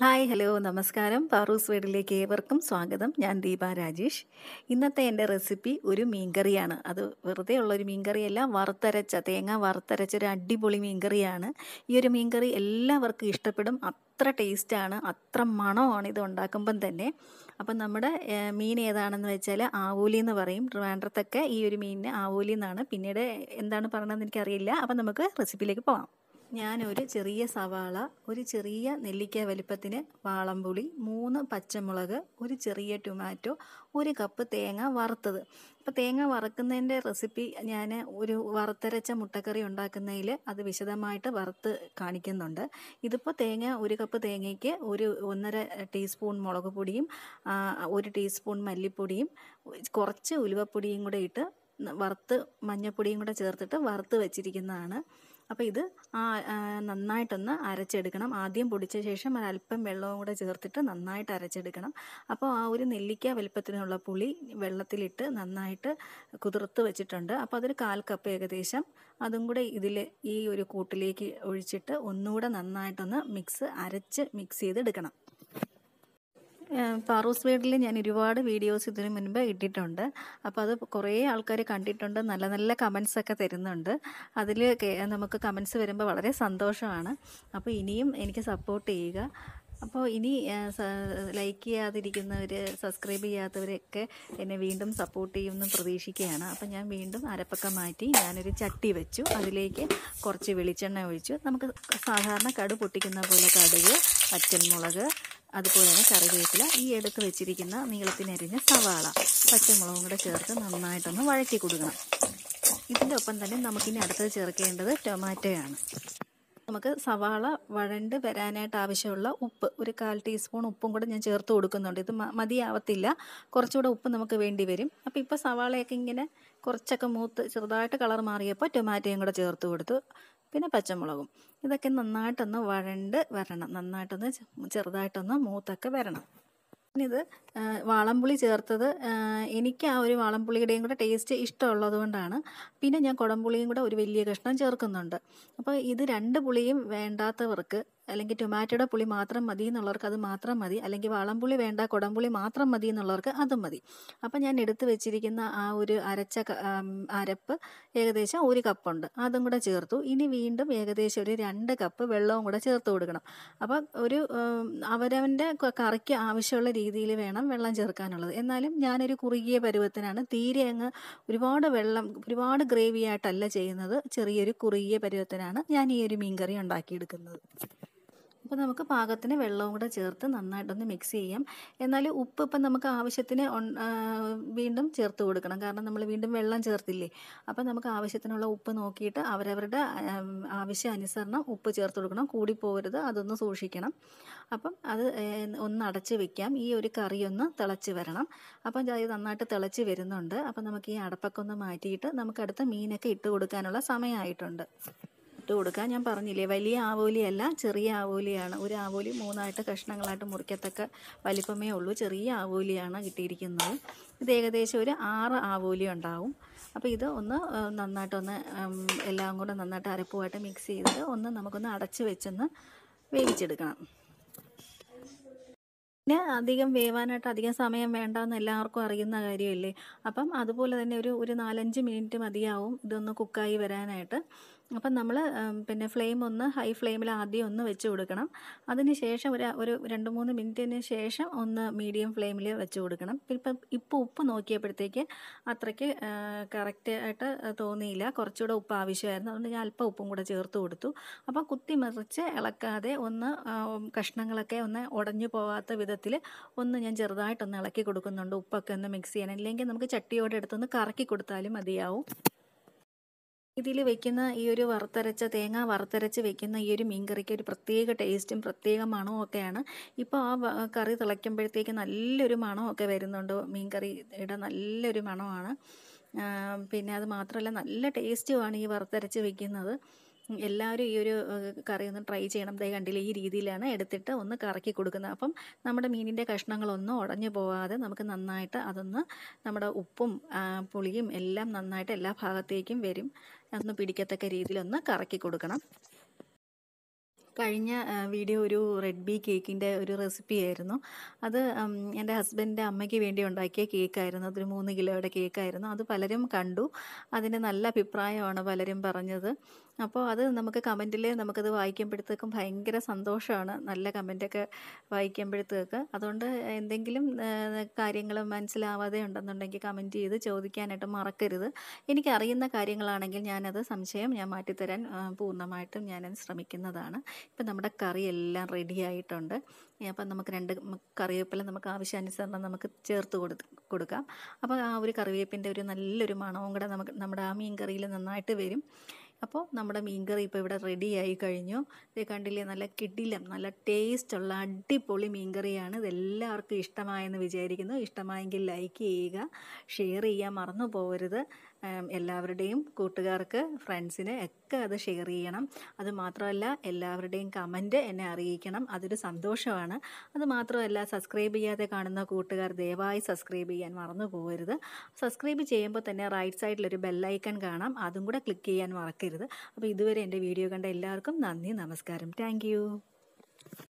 hi hello നമസ്കാരം പാറൂസ് വീടിലേക്ക് ഏവർക്കും സ്വാഗതം ഞാൻ ദീപ രാജേഷ് ഇന്നത്തെ എൻ്റെ റെസിപ്പി ഒരു മീൻകറിയാണ് അത് വെറുതെ ഉള്ള ഒരു മീൻകറിയല്ല വറുത്തരച്ച തേങ്ങ വറുത്തരച്ച ഒരു അടിപൊളി മീൻകറിയാണ് ഈ ഒരു മീൻകറി എല്ലാവർക്കും ഇഷ്ടപ്പെടും അത്ര ടേസ്റ്റാണ് അത്ര മണമാണ് ഇത് ഉണ്ടാക്കുമ്പം തന്നെ അപ്പം നമ്മുടെ ഏഹ്, മീൻ ഏതാണെന്ന് വെച്ചാൽ ആവൂലി എന്ന് പറയും ട്രിവാൻഡ്രത്തൊക്കെ ഈ ഒരു മീനിന് ആവൂലി എന്നാണ് പിന്നീട് എന്താണ് പറയണമെന്ന് എനിക്കറിയില്ല അപ്പം നമുക്ക് റെസിപ്പിയിലേക്ക് പോകാം ഞാനൊരു ചെറിയ സവാള ഒരു ചെറിയ നെല്ലിക്ക വലിപ്പത്തിന് വാളംപുളി മൂന്ന് പച്ചമുളക് ഒരു ചെറിയ ടൊമാറ്റോ ഒരു കപ്പ് തേങ്ങ വറുത്തത് അപ്പോൾ തേങ്ങ വറുക്കുന്നതിൻ്റെ റെസിപ്പി ഞാൻ ഒരു വറുത്തരച്ച മുട്ടക്കറി ഉണ്ടാക്കുന്നതിൽ അത് വിശദമായിട്ട് വറുത്ത് കാണിക്കുന്നുണ്ട് ഇതിപ്പോൾ തേങ്ങ ഒരു കപ്പ് തേങ്ങയ്ക്ക് ഒരു ഒന്നര ടീസ്പൂൺ മുളക് പൊടിയും ആ, ഒരു ടീസ്പൂൺ മല്ലിപ്പൊടിയും കുറച്ച് ഉലുവപ്പൊടിയും കൂടെ ഇട്ട് വറുത്ത് മഞ്ഞൾപ്പൊടിയും കൂടെ ചേർത്തിട്ട് വറുത്ത് വെച്ചിരിക്കുന്നതാണ് അപ്പോൾ ഇത് ആ ആ, നന്നായിട്ടൊന്ന് അരച്ചെടുക്കണം ആദ്യം പൊടിച്ച ശേഷം ഒരല്പം വെള്ളവും കൂടെ ചേർത്തിട്ട് നന്നായിട്ട് അരച്ചെടുക്കണം അപ്പോൾ ആ ഒരു നെല്ലിക്ക വലുപ്പത്തിനുള്ള പുളി വെള്ളത്തിലിട്ട് നന്നായിട്ട് കുതിർത്ത് വെച്ചിട്ടുണ്ട് അപ്പോൾ അതൊരു കാൽ കപ്പ് ഏകദേശം അതും കൂടെ ഇതിൽ ഈ ഒരു കൂട്ടിലേക്ക് ഒഴിച്ചിട്ട് ഒന്നുകൂടെ നന്നായിട്ടൊന്ന് മിക്സ് അരച്ച് മിക്സ് ചെയ്തെടുക്കണം ഏഹ് പാറൂസ് വീട്ടിൽ ഞാൻ ഒരുപാട് വീഡിയോസ് ഇതിനു മുൻപ് ഇട്ടിട്ടുണ്ട് അപ്പോൾ അത് കുറേ ആൾക്കാർ കണ്ടിട്ടുണ്ട് നല്ല നല്ല കമൻസ് ഒക്കെ തരുന്നുണ്ട് അതിൽ നമുക്ക് കമൻസ് വരുമ്പോൾ വളരെ സന്തോഷമാണ് അപ്പോൾ ഇനിയും എനിക്ക് സപ്പോർട്ട് ചെയ്യുക അപ്പോൾ ഇനി ലൈക്ക് ചെയ്യാതിരിക്കുന്നവർ സബ്സ്ക്രൈബ് ചെയ്യാത്തവരൊക്കെ എന്നെ വീണ്ടും സപ്പോർട്ട് ചെയ്യുമെന്ന് പ്രതീക്ഷിക്കുകയാണ് അപ്പോൾ ഞാൻ വീണ്ടും അരപ്പൊക്കെ മാറ്റി ഞാനൊരു ചട്ടി വെച്ചു അതിലേക്ക് കുറച്ച് വെളിച്ചെണ്ണ ഒഴിച്ചു നമുക്ക് സാധാരണ കടു പൊട്ടിക്കുന്ന പോലെ കടുക് പച്ചമുളക് അതുപോലെ തന്നെ കറിവേപ്പില ഈ എടുത്ത് വെച്ചിരിക്കുന്ന നീളത്തിനരിഞ്ഞ സവാള പച്ചമുളകും കൂടെ ചേർത്ത് നന്നായിട്ടൊന്ന് വഴറ്റി കൊടുക്കണം ഇതിൻ്റെ ഒപ്പം തന്നെ നമുക്കിനി അടുത്തത് ചേർക്കേണ്ടത് ടൊമാറ്റോയാണ് നമുക്ക് സവാള വഴണ്ട് വരാനായിട്ട് ആവശ്യമുള്ള ഉപ്പ് ഒരു കാൽ ടീസ്പൂൺ ഉപ്പും കൂടെ ഞാൻ ചേർത്ത് കൊടുക്കുന്നുണ്ട് ഇത് മ- മതിയാവത്തില്ല കുറച്ചുകൂടെ ഉപ്പ് നമുക്ക് വേണ്ടി വരും അപ്പോൾ ഇപ്പോൾ സവാളയൊക്കെ ഇങ്ങനെ കുറച്ചൊക്കെ മൂത്ത് ചെറുതായിട്ട് കളർ മാറിയപ്പോൾ ടൊമാറ്റോയും കൂടെ ചേർത്ത് കൊടുത്തു പിന്നെ പച്ചമുളകും ഇതൊക്കെ നന്നായിട്ടൊന്ന് വഴണ്ട് വരണം നന്നായിട്ടൊന്ന് ചെ- ചെറുതായിട്ടൊന്ന് മൂത്തൊക്കെ വരണം ഇത് ആ, വാളംപുളി ചേർത്തത് ആ, എനിക്ക് ആ ഒരു വാളംപുളിയുടെയും കൂടെ ടേസ്റ്റ് ഇഷ്ടമുള്ളത് കൊണ്ടാണ് പിന്നെ ഞാൻ കുടംപുളിയും കൂടെ ഒരു വലിയ കഷ്ണം ചേർക്കുന്നുണ്ട് അപ്പോൾ ഇത് രണ്ട് പുളിയും വേണ്ടാത്തവർക്ക് അല്ലെങ്കിൽ ടൊമാറ്റോയുടെ പുളി മാത്രം മതി എന്നുള്ളവർക്ക് അത് മാത്രം മതി അല്ലെങ്കിൽ വാളംപുളി വേണ്ട കുടംപുളി മാത്രം മതി എന്നുള്ളവർക്ക് അതും മതി അപ്പം ഞാൻ എടുത്ത് വെച്ചിരിക്കുന്ന ആ ഒരു അരച്ച ക- ആം, അരപ്പ് ഏകദേശം ഒരു കപ്പുണ്ട് അതും കൂടെ ചേർത്തു ഇനി വീണ്ടും ഏകദേശം ഒരു രണ്ട് കപ്പ് വെള്ളവും കൂടെ ചേർത്ത് കൊടുക്കണം അപ്പോൾ ഒരു ഉം, അവരവൻ്റെ ക- കറിക്ക് ആവശ്യമുള്ള രീതിയിൽ വേണം വെള്ളം ചേർക്കാനുള്ളത് എന്നാലും ഞാനൊരു കുറുകിയ പരുവത്തിനാണ് തീരെ അങ്ങ് ഒരുപാട് വെള്ളം ഒരുപാട് ഗ്രേവി ആയിട്ടല്ല ചെയ്യുന്നത് ചെറിയൊരു കുറുകിയ പരുവത്തിനാണ് ഞാൻ ഈ ഒരു മീൻകറി ഉണ്ടാക്കിയെടുക്കുന്നത് അപ്പോൾ നമുക്ക് പാകത്തിന് വെള്ളവും കൂടെ ചേർത്ത് നന്നായിട്ടൊന്ന് മിക്സ് ചെയ്യാം എന്നാൽ ഉപ്പ് ഇപ്പം നമുക്ക് ആവശ്യത്തിന് ഉൺ- ആ, വീണ്ടും ചേർത്ത് കൊടുക്കണം കാരണം നമ്മൾ വീണ്ടും വെള്ളം ചേർത്തില്ലേ അപ്പോൾ നമുക്ക് ആവശ്യത്തിനുള്ള ഉപ്പ് നോക്കിയിട്ട് അവരവരുടെ ആം, ആവശ്യാനുസരണം ഉപ്പ് ചേർത്ത് കൊടുക്കണം കൂടിപ്പോകരുത് അതൊന്ന് സൂക്ഷിക്കണം അപ്പം അത് ഏ, ഒന്ന് അടച്ച് വെക്കാം ഈ ഒരു കറി ഒന്ന് തിളച്ച് വരണം അപ്പം ഇത് നന്നായിട്ട് തിളച്ച് വരുന്നുണ്ട് അപ്പം നമുക്ക് ഈ അടപ്പൊക്കെ ഒന്ന് മാറ്റിയിട്ട് നമുക്ക് അടുത്ത മീനൊക്കെ ഇട്ട് കൊടുക്കാനുള്ള സമയമായിട്ടുണ്ട് ഇട്ട് കൊടുക്കാൻ ഞാൻ പറഞ്ഞില്ലേ വലിയ ആവോലിയല്ല ചെറിയ ആവോലിയാണ് ഒരു ആവോലി മൂന്നായിട്ട് കഷ്ണങ്ങളായിട്ട് മുറിക്കത്തക്ക വലിപ്പമേ ഉള്ളൂ ചെറിയ ആവോലിയാണ് കിട്ടിയിരിക്കുന്നത് ഇത് ഏകദേശം ഒരു ആറ് ആവോലി ഉണ്ടാവും അപ്പോൾ ഇത് ഒന്ന് ആ, നന്നായിട്ടൊന്ന് ഉം, എല്ലാം കൂടെ നന്നായിട്ട് അരപ്പുമായിട്ട് മിക്സ് ചെയ്തിട്ട് ഒന്ന് നമുക്കൊന്ന് അടച്ച് വെച്ചൊന്ന് വേവിച്ചെടുക്കണം പിന്നെ അധികം വേവാനായിട്ട് അധികം സമയം വേണ്ടെന്ന് എല്ലാവർക്കും അറിയുന്ന കാര്യമല്ലേ അപ്പം അതുപോലെ തന്നെ ഒരു ഒരു നാലഞ്ച് മിനിറ്റ് മതിയാവും ഇതൊന്ന് കുക്കായി വരാനായിട്ട് അപ്പം നമ്മൾ പിന്നെ ഫ്ലെയിം ഒന്ന് ഹൈ ഫ്ലെയിമിൽ ആദ്യം ഒന്ന് വെച്ച് കൊടുക്കണം അതിന് ശേഷം ഒരു ഒരു രണ്ട് മൂന്ന് മിനിറ്റിന് ശേഷം ഒന്ന് മീഡിയം ഫ്ലെയിമിൽ വെച്ച് കൊടുക്കണം ഇപ്പം ഇപ്പോൾ ഉപ്പ് നോക്കിയപ്പോഴത്തേക്ക് അത്രയ്ക്ക് കറക്റ്റ് ആയിട്ട് തോന്നിയില്ല കുറച്ചുകൂടെ ഉപ്പ് ആവശ്യമായിരുന്നു അതുകൊണ്ട് ഞാൻ അല്പം ഉപ്പും കൂടെ ചേർത്ത് കൊടുത്തു അപ്പോൾ കുത്തി മറിച്ച് ഇളക്കാതെ ഒന്ന് ആ, കഷ്ണങ്ങളൊക്കെ ഒന്ന് ഉടഞ്ഞു പോകാത്ത വിധത്തിൽ ഒന്ന് ഞാൻ ചെറുതായിട്ടൊന്ന് ഇളക്കി കൊടുക്കുന്നുണ്ട് ഉപ്പൊക്കെ ഒന്ന് മിക്സ് ചെയ്യണം ഇല്ലെങ്കിൽ നമുക്ക് ചട്ടിയോടെ എടുത്തൊന്ന് കറക്കി കൊടുത്താലും മതിയാവും ഇതിൽ വെക്കുന്ന ഈ ഒരു വറുത്തരച്ച തേങ്ങ വറുത്തരച്ച് വെക്കുന്ന ഈ ഒരു മീൻകറിക്ക് ഒരു പ്രത്യേക ടേസ്റ്റും പ്രത്യേക മണവും ഒക്കെയാണ് ഇപ്പോൾ ആ വ- കറി തിളയ്ക്കുമ്പോഴത്തേക്ക് നല്ലൊരു മണമൊക്കെ വരുന്നുണ്ട് മീൻകറിയുടെ നല്ലൊരു മണമാണ് ആ, പിന്നെ അത് മാത്രമല്ല നല്ല ടേസ്റ്റുമാണ് ഈ വറുത്തരച്ച് വെക്കുന്നത് ഉം, എല്ലാവരും ഈ ഒരു ഏഹ്, കറി ഒന്ന് ട്രൈ ചെയ്യണം ദേ കണ്ടില്ലേ ഈ രീതിയിലാണ് എടുത്തിട്ട് ഒന്ന് കറക്കി കൊടുക്കുന്നത് അപ്പം നമ്മുടെ മീനിൻ്റെ കഷ്ണങ്ങളൊന്നും ഉടഞ്ഞു പോകാതെ നമുക്ക് നന്നായിട്ട് അതൊന്ന് നമ്മുടെ ഉപ്പും ആ, പുളിയും എല്ലാം നന്നായിട്ട് എല്ലാ ഭാഗത്തേക്കും വരും ഒന്ന് പിടിക്കത്തക്ക രീതിയിലൊന്ന് കറക്കി കൊടുക്കണം കഴിഞ്ഞ ആ, വീഡിയോ ഒരു റെഡ് ബി കേക്കിൻ്റെ ഒരു റെസിപ്പി ആയിരുന്നു അത് ഉം, എൻ്റെ ഹസ്ബൻഡിൻ്റെ അമ്മയ്ക്ക് വേണ്ടി ഉണ്ടാക്കിയ കേക്കായിരുന്നു അതൊരു മൂന്ന് കിലോയുടെ കേക്കായിരുന്നു അത് പലരും കണ്ടു അതിന് നല്ല അഭിപ്രായമാണ് പലരും പറഞ്ഞത് അപ്പോൾ അത് നമുക്ക് കമൻറ്റിൽ നമുക്കത് വായിക്കുമ്പോഴത്തേക്കും ഭയങ്കര സന്തോഷമാണ് നല്ല കമൻറ്റൊക്കെ വായിക്കുമ്പോഴത്തേക്ക് അതുകൊണ്ട് എന്തെങ്കിലും കാര്യങ്ങൾ മനസ്സിലാവാതെ ഉണ്ടെന്നുണ്ടെങ്കിൽ കമൻറ്റ് ചെയ്ത് ചോദിക്കാനായിട്ട് മറക്കരുത് എനിക്കറിയുന്ന കാര്യങ്ങളാണെങ്കിൽ ഞാനത് സംശയം ഞാൻ മാറ്റിത്തരാൻ ആ, പൂർണ്ണമായിട്ടും ഞാനത് ശ്രമിക്കുന്നതാണ് ഇപ്പം നമ്മുടെ കറി എല്ലാം റെഡി ആയിട്ടുണ്ട് അപ്പം നമുക്ക് രണ്ട് മ- കറിവേപ്പില നമുക്ക് ആവശ്യാനുസരണം നമുക്ക് ചേർത്ത് കൊടു കൊടുക്കാം അപ്പോൾ ആ ഒരു കറിവേപ്പിൻ്റെ ഒരു നല്ലൊരു മണവും കൂടെ നമുക്ക് നമ്മുടെ ആ മീൻ കറിയിൽ നന്നായിട്ട് വരും അപ്പോൾ നമ്മുടെ മീൻകറി ഇപ്പോൾ ഇവിടെ റെഡി ആയി കഴിഞ്ഞു ഇത് കണ്ടില്ലേ നല്ല കിടിലം നല്ല ടേസ്റ്റുള്ള അടിപൊളി മീൻകറിയാണ് ഇത് എല്ലാവർക്കും ഇഷ്ടമായെന്ന് വിചാരിക്കുന്നു ഇഷ്ടമായെങ്കിൽ ലൈക്ക് ചെയ്യുക ഷെയർ ചെയ്യാൻ മറന്നു പോകരുത് ഉം, എല്ലാവരുടെയും കൂട്ടുകാർക്ക് ഫ്രണ്ട്സിന് ഒക്കെ അത് ഷെയർ ചെയ്യണം അത് മാത്രമല്ല എല്ലാവരുടെയും കമൻറ്റ് എന്നെ അറിയിക്കണം അതൊരു സന്തോഷമാണ് അത് മാത്രമല്ല സബ്സ്ക്രൈബ് ചെയ്യാതെ കാണുന്ന കൂട്ടുകാർ ദയവായി സബ്സ്ക്രൈബ് ചെയ്യാൻ മറന്നു പോകരുത് സബ്സ്ക്രൈബ് ചെയ്യുമ്പോൾ തന്നെ റൈറ്റ് സൈഡിലൊരു ബെല്ലൈക്കൺ കാണാം അതും കൂടെ ക്ലിക്ക് ചെയ്യാൻ മറക്കരുത് അപ്പോൾ ഇതുവരെ എൻ്റെ വീഡിയോ കണ്ട എല്ലാവർക്കും നന്ദി നമസ്കാരം താങ്ക്